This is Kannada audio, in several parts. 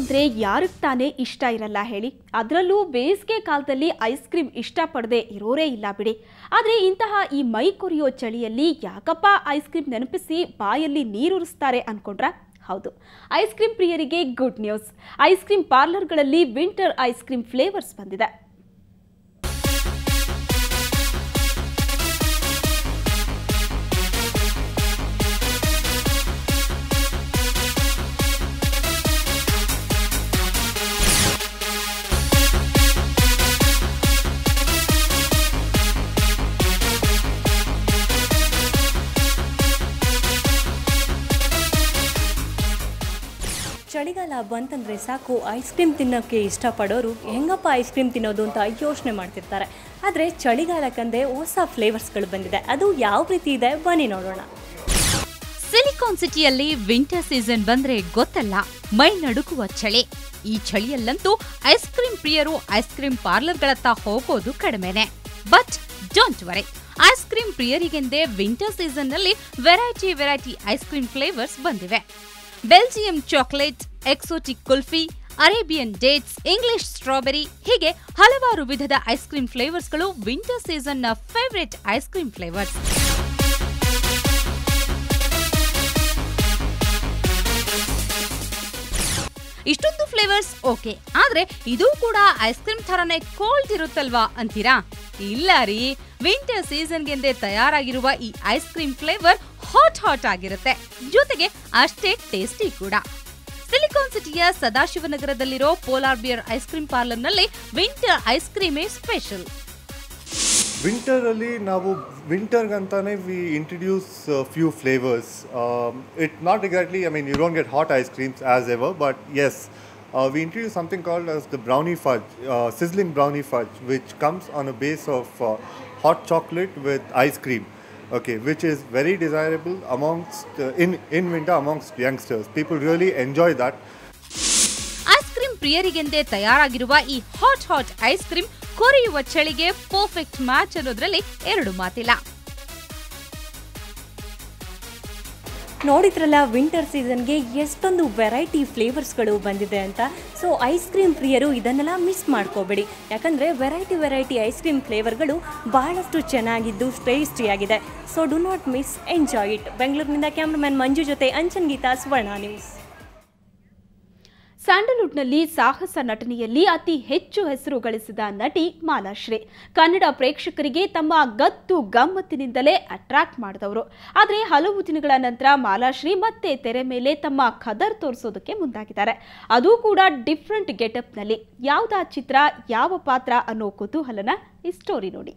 ಅಂದರೆ ಯಾರಿಗೆ ತಾನೇ ಇಷ್ಟ ಇರಲ್ಲ ಹೇಳಿ ಅದರಲ್ಲೂ ಬೇಸಿಗೆ ಕಾಲದಲ್ಲಿ ಐಸ್ ಕ್ರೀಮ್ ಇಷ್ಟಪಡದೆ ಇರೋರೇ ಇಲ್ಲ ಬಿಡಿ ಆದರೆ ಇಂತಹ ಈ ಮೈ ಕೊರಿಯೋ ಚಳಿಯಲ್ಲಿ ಯಾಕಪ್ಪ ಐಸ್ ಕ್ರೀಮ್ ನೆನಪಿಸಿ ಬಾಯಲ್ಲಿ ನೀರುರಿಸ್ತಾರೆ ಅನ್ಕೊಂಡ್ರಾ ಹೌದು ಐಸ್ ಕ್ರೀಮ್ ಪ್ರಿಯರಿಗೆ ಗುಡ್ ನ್ಯೂಸ್ ಐಸ್ ಕ್ರೀಮ್ ಪಾರ್ಲರ್ಗಳಲ್ಲಿ ವಿಂಟರ್ ಐಸ್ ಕ್ರೀಮ್ ಫ್ಲೇವರ್ಸ್ ಬಂದಿದೆ ಚಳಿಗಾಲ ಬಂತಂದರೆ ಸಾಕು ಐಸ್ ಕ್ರೀಮ್ ತಿನ್ನೋಕ್ಕೆ ಇಷ್ಟಪಡೋರು ಹೆಂಗಪ್ಪ ಐಸ್ ಕ್ರೀಮ್ ತಿನ್ನೋದು ಅಂತ ಯೋಚನೆ ಮಾಡ್ತಿರ್ತಾರೆ ಆದರೆ ಚಳಿಗಾಲಕ್ಕಂದೇ ಹೊಸ ಫ್ಲೇವರ್ಸ್ಗಳು ಬಂದಿದೆ ಅದು ಯಾವ ರೀತಿ ಇದೆ ಬನ್ನಿ ನೋಡೋಣ ಸಿಲಿಕಾನ್ ಸಿಟಿಯಲ್ಲಿ ವಿಂಟರ್ ಸೀಸನ್ ಬಂದ್ರೆ ಗೊತ್ತಲ್ಲ ಮೈ ನಡುಗುವ ಚಳಿ ಈ ಚಳಿಯಲ್ಲಂತೂ ಐಸ್ ಕ್ರೀಮ್ ಪ್ರಿಯರು ಐಸ್ ಕ್ರೀಮ್ ಪಾರ್ಲರ್ಗಳತ್ತ ಹೋಗೋದು ಕಡಿಮೆನೆ but don't worry ice cream ಪ್ರಿಯರಿಗೆಂದೇ ವಿಂಟರ್ ಸೀಸನ್ನಲ್ಲಿ variety variety ice cream flavours ಬಂದಿವೆ Belgium chocolate exotic kulfi Arabian dates English strawberry ಹೀಗೆ ಹಲವಾರು ವಿಧದ ಐಸ್ ಕ್ರೀಮ್ ಫ್ಲೇವರ್ಸ್ಗಳು ವಿಂಟರ್ ಸೀಸನ್ನ ಫೇವರೇಟ್ ಐಸ್ ಕ್ರೀಮ್ ಫ್ಲೇವರ್ಸ್ ಇಷ್ಟೊಂದು ಫ್ಲೇವರ್ಸ್ ಓಕೆ ಆದ್ರೆ ಇದು ಕೂಡ ಐಸ್ ಕ್ರೀಮ್ ಥರನೇ ಕೋಲ್ಡ್ ಇರುತ್ತಲ್ವಾ ಅಂತೀರಾ ಇಲ್ಲ ರೀ ವಿಂಟರ್ ಸೀಸನ್ಗೆಂದೇ ತಯಾರಾಗಿರುವ ಈ ice cream flavour hot hot ಆಗಿರುತ್ತೆ ಜೊತೆಗೆ ಅಷ್ಟೇ ಟೇಸ್ಟಿ ಕೂಡ ಸಿಲಿಕಾನ್ ಸಿಟಿಯ ಸದಾಶಿವನಗರದಲ್ಲಿರೋ ಪೋಲಾರ್ ಬಿಯರ್ ಐಸ್ ಕ್ರೀಮ್ ಪಾರ್ಲರ್ನಲ್ಲಿ ವಿಂಟರ್ ಐಸ್ ಕ್ರೀಮೇ ಸ್ಪೆಷಲ್ ವಿಂಟರಲ್ಲಿ ನಾವು ವಿಂಟರ್ಗಂತಾನೆ we introduce few flavours it not exactly I mean you don't get hot ice creams as ever but yes we introduce something called as the brownie fudge, uh, sizzling brownie fudge, which comes on a base of uh, hot chocolate with ice cream. Okay, which is very desirable amongst uh, in in winter amongst youngsters. People really enjoy that. Ice cream ಪ್ರಿಯರಿಗೆಂದೇ ತಯಾರಾಗಿರುವ ಈ ಹಾಟ್ ಹಾಟ್ ಐಸ್ ಕ್ರೀಮ್ ಕೊರೆಯುವ ಚಳಿಗೆ ಪರ್ಫೆಕ್ಟ್ ಮ್ಯಾಚ್ ಅನ್ನೋದ್ರಲ್ಲಿ ಎರಡು ಮಾತಿಲ್ಲ ನೋಡಿದ್ರಲ್ಲ ವಿಂಟರ್ ಸೀಸನ್ಗೆ ಎಷ್ಟೊಂದು ವೆರೈಟಿ ಫ್ಲೇವರ್ಸ್ಗಳು ಬಂದಿದೆ ಅಂತ ಸೊ ಐಸ್ ಕ್ರೀಮ್ ಪ್ರಿಯರು ಇದನ್ನೆಲ್ಲ ಮಿಸ್ ಮಾಡ್ಕೋಬೇಡಿ ಯಾಕಂದರೆ ವೆರೈಟಿ ವೆರೈಟಿ ಐಸ್ ಕ್ರೀಮ್ ಫ್ಲೇವರ್ಗಳು ಭಾಳಷ್ಟು ಚೆನ್ನಾಗಿದ್ದು ಟೇಸ್ಟಿಯಾಗಿದೆ so do not miss enjoy it ಬೆಂಗಳೂರಿನಿಂದ ಕ್ಯಾಮ್ರಾಮನ್ ಮಂಜು ಜೊತೆ ಅಂಚನ್ ಗೀತಾ ಸ್ವರ್ಣ ನ್ಯೂಸ್ ಸ್ಯಾಂಡಲ್ವುಡ್ನಲ್ಲಿ ಸಾಹಸ ನಟನೆಯಲ್ಲಿ ಅತಿ ಹೆಚ್ಚು ಹೆಸರು ಗಳಿಸಿದ ನಟಿ ಮಾಲಾಶ್ರೀ ಕನ್ನಡ ಪ್ರೇಕ್ಷಕರಿಗೆ ತಮ್ಮ ಗತ್ತು ಗಮ್ಮತ್ತಿನಿಂದಲೇ ಅಟ್ರಾಕ್ಟ್ ಮಾಡಿದವರು ಆದರೆ ಹಲವು ದಿನಗಳ ನಂತರ ಮಾಲಾಶ್ರೀ ಮತ್ತೆ ತೆರೆ ಮೇಲೆ ತಮ್ಮ ಖದರ್ ತೋರಿಸೋದಕ್ಕೆ ಮುಂದಾಗಿದ್ದಾರೆ ಅದು ಕೂಡ ಡಿಫ್ರೆಂಟ್ ಗೆಟಪ್ನಲ್ಲಿ ಯಾವುದಾ ಚಿತ್ರ ಯಾವ ಪಾತ್ರ ಅನ್ನೋ ಕುತೂಹಲನ ಈ ಸ್ಟೋರಿ ನೋಡಿ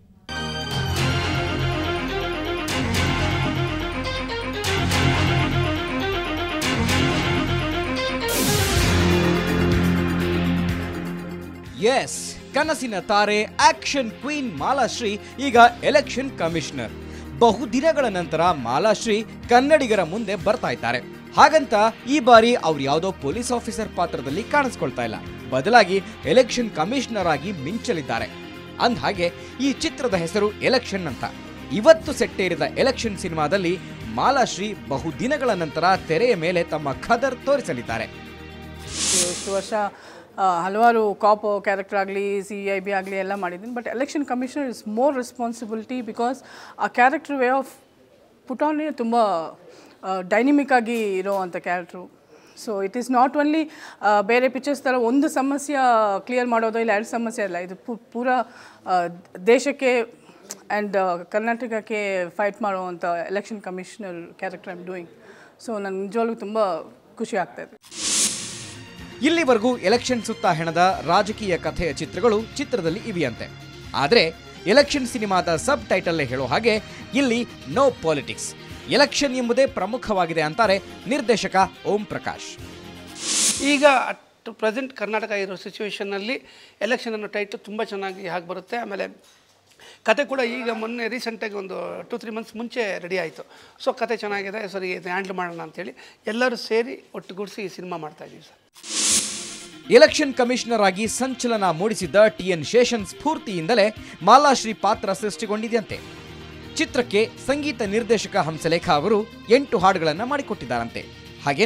ಎಸ್ ಕನಸಿನ ತಾರೆ ಆಕ್ಷನ್ ಕ್ವೀನ್ ಮಾಲಾಶ್ರೀ ಈಗ ಎಲೆಕ್ಷನ್ ಕಮಿಷನರ್ ಬಹುದಿನಗಳ ನಂತರ ಮಾಲಾಶ್ರೀ ಕನ್ನಡಿಗರ ಮುಂದೆ ಬರ್ತಾ ಇದ್ದಾರೆ ಹಾಗಂತ ಈ ಬಾರಿ ಅವ್ರು ಯಾವುದೋ ಪೊಲೀಸ್ ಆಫೀಸರ್ ಪಾತ್ರದಲ್ಲಿ ಕಾಣಿಸ್ಕೊಳ್ತಾ ಇಲ್ಲ ಬದಲಾಗಿ ಎಲೆಕ್ಷನ್ ಕಮಿಷನರ್ ಆಗಿ ಮಿಂಚಲಿದ್ದಾರೆ ಅಂದ್ಹಾಗೆ ಈ ಚಿತ್ರದ ಹೆಸರು ಎಲೆಕ್ಷನ್ ಅಂತ ಇವತ್ತು ಸೆಟ್ಟೇರಿದ ಎಲೆಕ್ಷನ್ ಸಿನಿಮಾದಲ್ಲಿ ಮಾಲಾಶ್ರೀ ಬಹುದಿನಗಳ ನಂತರ ತೆರೆಯ ಮೇಲೆ ತಮ್ಮ ಖದರ್ ತೋರಿಸಲಿದ್ದಾರೆ ಇಷ್ಟು ವರ್ಷ ಆ, ಹಲವಾರು ಕಾಪ್ ಕ್ಯಾರೆಕ್ಟರ್ ಆಗಲಿ ಸಿ ಐ ಬಿ ಆಗಲಿ ಎಲ್ಲ ಮಾಡಿದ್ದೀನಿ but election commissioner is more responsibility because ಆ ಕ್ಯಾರೆಕ್ಟರ್ ವೇ ಆಫ್ ಪುಟಾಣಿ ತುಂಬ ಡೈನಿಮಿಕ್ ಆಗಿ ಇರೋವಂಥ character so it is not only ಬೇರೆ ಪಿಕ್ಚರ್ಸ್ ಥರ ಒಂದು ಸಮಸ್ಯೆ ಕ್ಲಿಯರ್ ಮಾಡೋದು ಇಲ್ಲ ಎರಡು ಸಮಸ್ಯೆ ಅಲ್ಲ ಇದು ಪು ಪೂರ ಆ, ದೇಶಕ್ಕೆ ಆ್ಯಂಡ್ ಕರ್ನಾಟಕಕ್ಕೆ ಫೈಟ್ ಮಾಡುವಂಥ election commissioner character I'm doing so ನನಗೆ ನಿಜವಾಗ್ಲೂ ತುಂಬ ಖುಷಿ ಆಗ್ತಾಯಿದೆ ಇಲ್ಲಿವರೆಗೂ ಎಲೆಕ್ಷನ್ ಸುತ್ತ ಹೆಣದ ರಾಜಕೀಯ ಕಥೆಯ ಚಿತ್ರಗಳು ಚಿತ್ರದಲ್ಲಿ ಇವೆಯಂತೆ ಆದರೆ ಎಲೆಕ್ಷನ್ ಸಿನಿಮಾದ ಸಬ್ ಟೈಟಲ್ಲೇ ಹೇಳೋ ಹಾಗೆ ಇಲ್ಲಿ ನೋ ಪಾಲಿಟಿಕ್ಸ್ ಎಲೆಕ್ಷನ್ ಎಂಬುದೇ ಪ್ರಮುಖವಾಗಿದೆ ಅಂತಾರೆ ನಿರ್ದೇಶಕ ಓಂ ಪ್ರಕಾಶ್ ಈಗ ಅಟ್ ಪ್ರೆಸೆಂಟ್ ಕರ್ನಾಟಕ ಇರೋ ಸಿಚುವೇಷನ್ನಲ್ಲಿ ಎಲೆಕ್ಷನ್ ಅನ್ನೋ ಟೈಟ್ಲು ತುಂಬ ಚೆನ್ನಾಗಿ ಹಾಗೆ ಬರುತ್ತೆ ಆಮೇಲೆ ಕತೆ ಕೂಡ ಈಗ ಮೊನ್ನೆ ರೀಸೆಂಟಾಗಿ ಒಂದು ಟು ತ್ರೀ ಮಂತ್ಸ್ ಮುಂಚೆ ರೆಡಿ ಆಯಿತು ಸೊ ಕತೆ ಚೆನ್ನಾಗಿದೆ ಸರಿ ಇದು ಹ್ಯಾಂಡ್ಲ್ ಮಾಡೋಣ ಅಂತೇಳಿ ಎಲ್ಲರೂ ಸೇರಿ ಒಟ್ಟುಗೂಡಿಸಿ ಈ ಸಿನಿಮಾ ಮಾಡ್ತಾಯಿದ್ದೀವಿ ಸರ್ ಎಲೆಕ್ಷನ್ ಕಮಿಷನರ್ ಆಗಿ ಸಂಚಲನ ಮೂಡಿಸಿದ್ದ ಟಿ ಎನ್ ಶೇಷನ್ ಸ್ಫೂರ್ತಿಯಿಂದಲೇ ಮಾಲಾಶ್ರೀ ಪಾತ್ರ ಸೃಷ್ಟಿಗೊಂಡಿದೆಯಂತೆ ಚಿತ್ರಕ್ಕೆ ಸಂಗೀತ ನಿರ್ದೇಶಕ ಹಂಸಲೇಖ ಅವರು ಎಂಟು ಹಾಡುಗಳನ್ನು ಮಾಡಿಕೊಟ್ಟಿದ್ದಾರಂತೆ ಹಾಗೇನೆ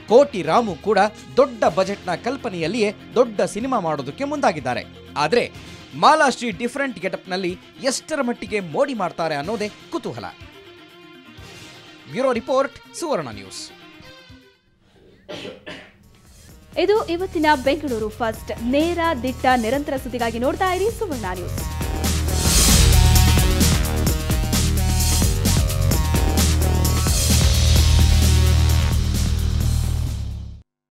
ಕೋಟಿ ರಾಮು ಕೂಡ ದೊಡ್ಡ ಬಜೆಟ್ನ ಕಲ್ಪನೆಯಲ್ಲಿಯೇ ದೊಡ್ಡ ಸಿನಿಮಾ ಮಾಡೋದಕ್ಕೆ ಮುಂದಾಗಿದ್ದಾರೆ ಆದರೆ ಮಾಲಾಶ್ರೀ ಡಿಫರೆಂಟ್ ಗೆಟಪ್ನಲ್ಲಿ ಎಷ್ಟರ ಮಟ್ಟಿಗೆ ಮೋಡಿ ಮಾಡ್ತಾರೆ ಅನ್ನೋದೇ ಕುತೂಹಲ ಬ್ಯೂರೋ ರಿಪೋರ್ಟ್ ಸುವರ್ಣ ನ್ಯೂಸ್ ಇದು ಇವತ್ತಿನ ಬೆಂಗಳೂರು ಫಸ್ಟ್ ನೇರ ದಿಟ್ಟ ನಿರಂತರ ಸುದ್ದಿಗಾಗಿ ನೋಡ್ತಾ ಇರಿ ಸುವರ್ಣ ನ್ಯೂಸ್